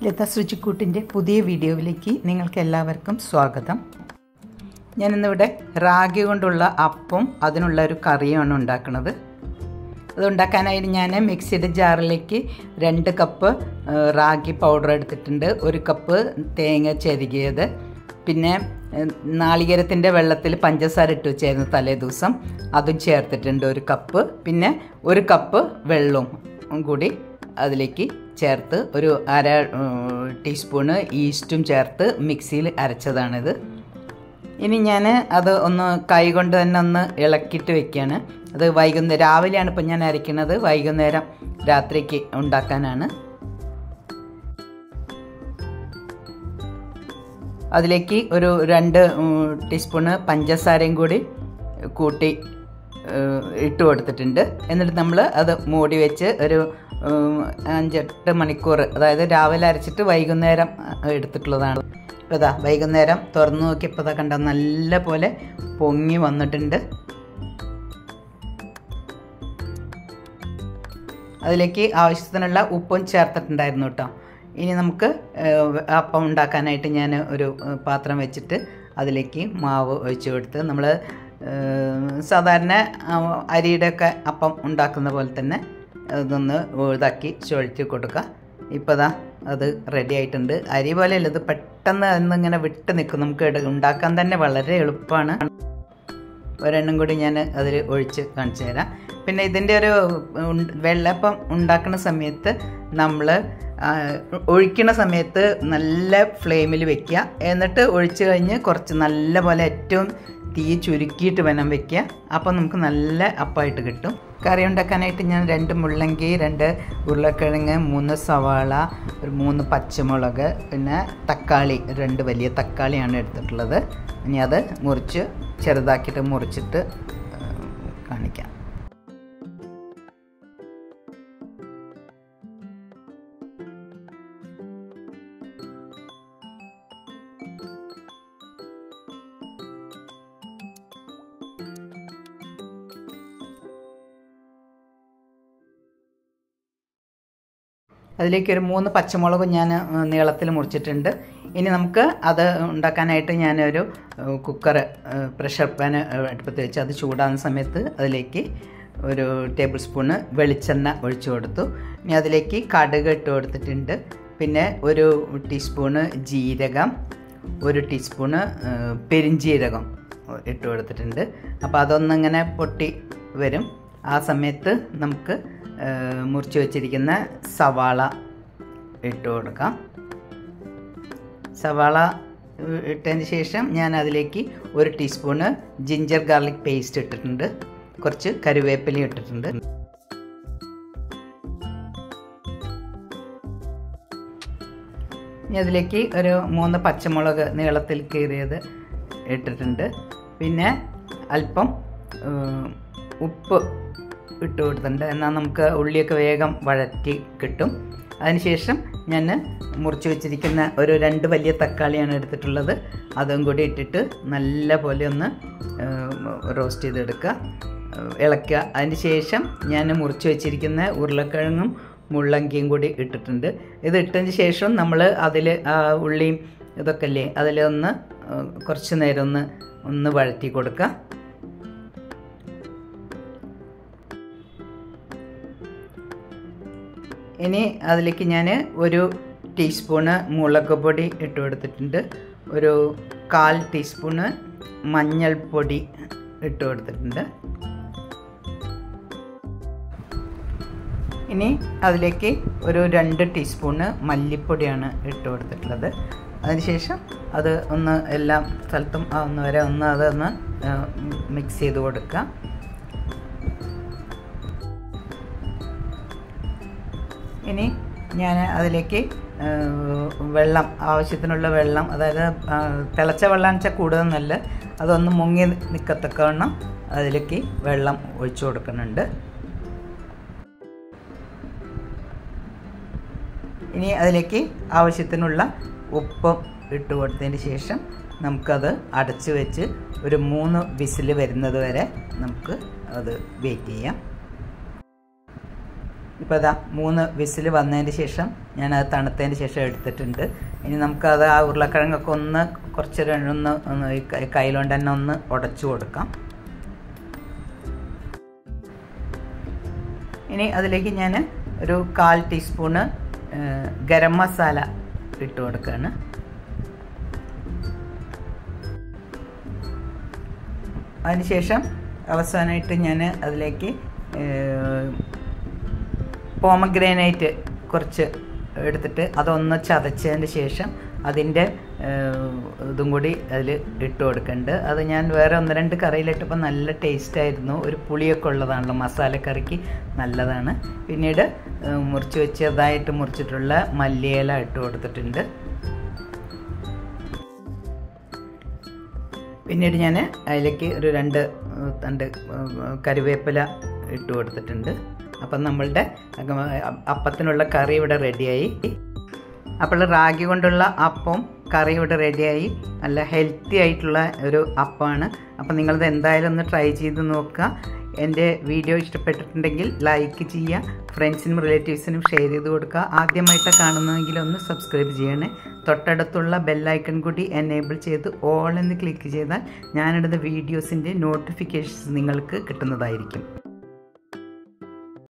ലത ശുചിക്കൂട്ടിൻ്റെ പുതിയ വീഡിയോയിലേക്ക് നിങ്ങൾക്ക് എല്ലാവർക്കും സ്വാഗതം ഞാനിന്നിവിടെ റാഗി കൊണ്ടുള്ള അപ്പം അതിനുള്ള ഒരു കറിയാണ് ഉണ്ടാക്കുന്നത് അത് ഉണ്ടാക്കാനായിട്ട് ഞാൻ മിക്സിയുടെ ജാറിലേക്ക് രണ്ട് കപ്പ് ഏഹ്, റാഗി പൗഡർ എടുത്തിട്ടുണ്ട് ഒരു കപ്പ് തേങ്ങ ചെരുകിയത് പിന്നെ ഏഹ്, നാളികേരത്തിൻ്റെ വെള്ളത്തിൽ പഞ്ചസാര ഇട്ട് വെച്ചായിരുന്നു തലേ ദിവസം അതും ചേർത്തിട്ടുണ്ട് ഒരു കപ്പ് പിന്നെ ഒരു കപ്പ് വെള്ളവും കൂടി അതിലേക്ക് ചേർത്ത് ഒരു അര ഏഹ്, ടീസ്പൂണ് ഈസ്റ്റും ചേർത്ത് മിക്സിയിൽ അരച്ചതാണിത് ഇനി ഞാൻ അത് ഒന്ന് കൈ കൊണ്ട് തന്നെ ഒന്ന് ഇളക്കിയിട്ട് വെക്കുകയാണ് അത് വൈകുന്നേരം രാവിലെയാണ് ഇപ്പം ഞാൻ അരയ്ക്കുന്നത് വൈകുന്നേരം രാത്രിക്ക് ഉണ്ടാക്കാനാണ് അതിലേക്ക് ഒരു രണ്ട് ഉം, ടീസ്പൂണ് പഞ്ചസാരയും കൂടി കൂട്ടി ഏഹ്, ഇട്ട് കൊടുത്തിട്ടുണ്ട് എന്നിട്ട് നമ്മൾ അത് മൂടി വെച്ച് ഒരു ഉം, അഞ്ചെട്ട് മണിക്കൂർ അതായത് രാവിലെ അരച്ചിട്ട് വൈകുന്നേരം എടുത്തിട്ടുള്ളതാണ് ഇപ്പോൾ ഇതാ വൈകുന്നേരം തുറന്നു നോക്കിയപ്പോൾ ഇതാ കണ്ട നല്ല പോലെ പൊങ്ങി വന്നിട്ടുണ്ട് അതിലേക്ക് ആവശ്യത്തിനുള്ള ഉപ്പും ചേർത്തിട്ടുണ്ടായിരുന്നു കേട്ടോ ഇനി നമുക്ക് ഏഹ്, അപ്പം ഉണ്ടാക്കാനായിട്ട് ഞാൻ ഒരു ഏഹ്, പാത്രം വെച്ചിട്ട് അതിലേക്ക് മാവ് ഒഴിച്ച് കൊടുത്ത് നമ്മൾ സാധാരണ ആ, അരിയുടെ ഒക്കെ അപ്പം ഉണ്ടാക്കുന്ന പോലെ തന്നെ ഇതൊന്ന് ഇതാക്കി ചുഴറ്റി കൊടുക്കുക ഇപ്പോൾ ദാ അത് റെഡി ആയിട്ടുണ്ട് അരി പോലെയല്ല ഇത് പെട്ടെന്ന് എന്നിങ്ങനെ വിട്ട് നിൽക്കും നമുക്ക് ഇട- ഉണ്ടാക്കാൻ തന്നെ വളരെ എളുപ്പമാണ് ഒരെണ്ണം കൂടി ഞാൻ അതിൽ ഒഴിച്ച് കാണിച്ചു തരാം പിന്നെ ഇതിൻ്റെ ഒരു ഉണ്ട- വെള്ളപ്പം ഉണ്ടാക്കുന്ന സമയത്ത് നമ്മൾ ഒഴിക്കുന്ന സമയത്ത് നല്ല ഫ്ലെയിമിൽ വെക്കുക എന്നിട്ട് ഒഴിച്ച് കഴിഞ്ഞ് കുറച്ച് നല്ല പോലെ ഏറ്റവും തീ ചുരുക്കിയിട്ട് വേണം വെക്കുക അപ്പം നമുക്ക് നല്ല അപ്പമായിട്ട് കിട്ടും കറി ഉണ്ടാക്കാനായിട്ട് ഞാൻ രണ്ട് മുള്ളങ്കി രണ്ട് ഉരുളക്കിഴങ്ങ് മൂന്ന് സവാള ഒരു മൂന്ന് പച്ചമുളക് പിന്നെ തക്കാളി രണ്ട് വലിയ തക്കാളിയാണ് എടുത്തിട്ടുള്ളത് ഇനി അത് മുറിച്ച് ചെറുതാക്കിയിട്ട് മുറിച്ചിട്ട് ആ, കാണിക്കാം അതിലേക്ക് ഒരു മൂന്ന് പച്ചമുളകും ഞാൻ നീളത്തിൽ മുറിച്ചിട്ടുണ്ട് ഇനി നമുക്ക് അത് ഉണ്ടാക്കാനായിട്ട് ഞാനൊരു കുക്കർ പ്രഷർ പാൻ അടുപ്പത്ത് വെച്ച് അത് ചൂടാകുന്ന സമയത്ത് അതിലേക്ക് ഒരു ടേബിൾ സ്പൂണ് വെളിച്ചെണ്ണ ഒഴിച്ചു കൊടുത്തു ഇനി അതിലേക്ക് കടുക് ഇട്ട് കൊടുത്തിട്ടുണ്ട് പിന്നെ ഒരു ടീസ്പൂണ് ജീരകം ഒരു ടീസ്പൂണ് ഏഹ്, പെരിഞ്ജീരകം ഇട്ട് കൊടുത്തിട്ടുണ്ട് അപ്പോൾ അതൊന്നിങ്ങനെ പൊട്ടി വരും ആ സമയത്ത് നമുക്ക് ഏഹ്, മുറിച്ച് വെച്ചിരിക്കുന്ന സവാള ഇട്ട് കൊടുക്കാം സവാള ഏഹ്, ഇട്ടതിന് ശേഷം ഞാൻ അതിലേക്ക് ഒരു ടീസ്പൂണ് ജിഞ്ചർ ഗാർലിക് പേസ്റ്റ് ഇട്ടിട്ടുണ്ട് കുറച്ച് കരുവേപ്പില ഇട്ടിട്ടുണ്ട് ഇനി അതിലേക്ക് ഒരു മൂന്ന് പച്ചമുളക് നീളത്തിൽ കീറിയത് ഇട്ടിട്ടുണ്ട് പിന്നെ അല്പം ഏഹ്, ഉപ്പ് ഇട്ട് കൊടുത്തിട്ടുണ്ട് എന്നാൽ നമുക്ക് ഉള്ളിയൊക്കെ വേഗം വഴറ്റി കിട്ടും അതിനുശേഷം ഞാൻ മുറിച്ച് വെച്ചിരിക്കുന്ന ഒരു രണ്ട് വലിയ തക്കാളിയാണ് എടുത്തിട്ടുള്ളത് അതും കൂടി ഇട്ടിട്ട് നല്ല പോലെ ഒന്ന് റോസ്റ്റ് ചെയ്തെടുക്കുക ഏഹ്, ഇളക്കുക അതിന് ശേഷം ഞാൻ മുറിച്ച് വെച്ചിരിക്കുന്ന ഉരുളക്കിഴങ്ങും മുള്ളങ്കിയും കൂടി ഇട്ടിട്ടുണ്ട് ഇത് ഇട്ടതിന് ശേഷം നമ്മൾ അതിൽ ഉള്ളിയും ഇതൊക്കെ അല്ലേ അതിലൊന്ന് ഏഹ്, കുറച്ച് നേരം ഒന്ന് ഒന്ന് വഴറ്റി കൊടുക്കുക ഇനി അതിലേക്ക് ഞാൻ ഒരു ടീസ്പൂണ് മുളക് പൊടി ഇട്ട് കൊടുത്തിട്ടുണ്ട് ഒരു കാൽ ടീസ്പൂണ് മഞ്ഞൾപ്പൊടി ഇട്ട് കൊടുത്തിട്ടുണ്ട് ഇനി അതിലേക്ക് ഒരു രണ്ട് ടീസ്പൂണ് മല്ലിപ്പൊടിയാണ് ഇട്ട് കൊടുത്തിട്ടുള്ളത് അതിനുശേഷം അത് ഒന്ന് എല്ലാം സ്ഥലത്തും ആവുന്ന വരെ ഒന്ന് അതൊന്ന് മിക്സ് ചെയ്ത് കൊടുക്കുക ഇനി ഞാൻ അതിലേക്ക് ആ, വെള്ളം ആവശ്യത്തിനുള്ള വെള്ളം അതായത് ആ, തിളച്ച വെള്ളം വെച്ചാൽ കൂടുതലൊന്നല്ല അതൊന്ന് മുങ്ങി നിൽക്കത്തക്കവണ്ണം അതിലേക്ക് വെള്ളം ഒഴിച്ചു കൊടുക്കുന്നുണ്ട് ഇനി അതിലേക്ക് ആവശ്യത്തിനുള്ള ഉപ്പും ഇട്ട് കൊടുത്തതിന് ശേഷം നമുക്കത് അടച്ചു വെച്ച് ഒരു മൂന്ന് വിസിൽ വരുന്നത് വരെ നമുക്ക് അത് വെയിറ്റ് ചെയ്യാം ഇപ്പോൾ അതാ മൂന്ന് വിസിൽ വന്നതിന് ശേഷം ഞാനത് തണുത്തതിന് ശേഷം എടുത്തിട്ടുണ്ട് ഇനി നമുക്കത് ആ ഉരുളക്കിഴങ്ങൊക്കെ ഒന്ന് കുറച്ച് ഒന്ന് ഒന്ന് ഈ കൈ- കയ്യിലുകൊണ്ട് തന്നെ ഒന്ന് ഉടച്ചു കൊടുക്കാം ഇനി അതിലേക്ക് ഞാൻ ഒരു കാൽ ടീസ്പൂണ് ഏഹ്, ഗരം മസാല ഇട്ട് കൊടുക്കുകയാണ് അതിനുശേഷം അവസാനമായിട്ട് ഞാൻ അതിലേക്ക് പോമഗ്രാനൈറ്റ് കുറച്ച് എടുത്തിട്ട് അതൊന്ന് ചതച്ചതിന് ശേഷം അതിൻ്റെ ഇതും കൂടി അതിൽ ഇട്ട് കൊടുക്കുന്നുണ്ട് അത് ഞാൻ വേറെ ഒന്ന് രണ്ട് കറിയിലിട്ടപ്പോൾ നല്ല ടേസ്റ്റ് ആയിരുന്നു ഒരു പുളിയൊക്കെ ഉള്ളതാണല്ലോ മസാലക്കറിക്ക് നല്ലതാണ് പിന്നീട് ഏഹ്, മുറിച്ച് വെച്ചതായിട്ട് മുറിച്ചിട്ടുള്ള മല്ലിയില ഇട്ട് കൊടുത്തിട്ടുണ്ട് പിന്നീട് ഞാൻ അതിലേക്ക് ഒരു രണ്ട് ഏഹ്, തണ്ട് ഏഹ്, കറിവേപ്പില ഇട്ട് കൊടുത്തിട്ടുണ്ട് അപ്പം നമ്മളുടെ അക- അപ്പത്തിനുള്ള കറി ഇവിടെ റെഡിയായി അപ്പോൾ റാഗി കൊണ്ടുള്ള അപ്പം കറി ഇവിടെ റെഡിയായി നല്ല ഹെൽത്തി ആയിട്ടുള്ള ഒരു അപ്പമാണ് അപ്പം നിങ്ങളത് എന്തായാലും ഒന്ന് ട്രൈ ചെയ്ത് നോക്കുക എൻ്റെ വീഡിയോ ഇഷ്ടപ്പെട്ടിട്ടുണ്ടെങ്കിൽ ലൈക്ക് ചെയ്യുക ഫ്രണ്ട്സിനും റിലേറ്റീവ്സിനും ഷെയർ ചെയ്ത് കൊടുക്കുക ആദ്യമായിട്ടാണ് കാണുന്നതെങ്കിൽ ഒന്ന് സബ്സ്ക്രൈബ് ചെയ്യണേ തൊട്ടടുത്തുള്ള ബെല്ലൈക്കൺ കൂടി എനേബിൾ ചെയ്ത് ഓൾ എന്ന് ക്ലിക്ക് ചെയ്താൽ ഞാനിടുന്ന വീഡിയോസിൻ്റെ നോട്ടിഫിക്കേഷൻസ് നിങ്ങൾക്ക് കിട്ടുന്നതായിരിക്കും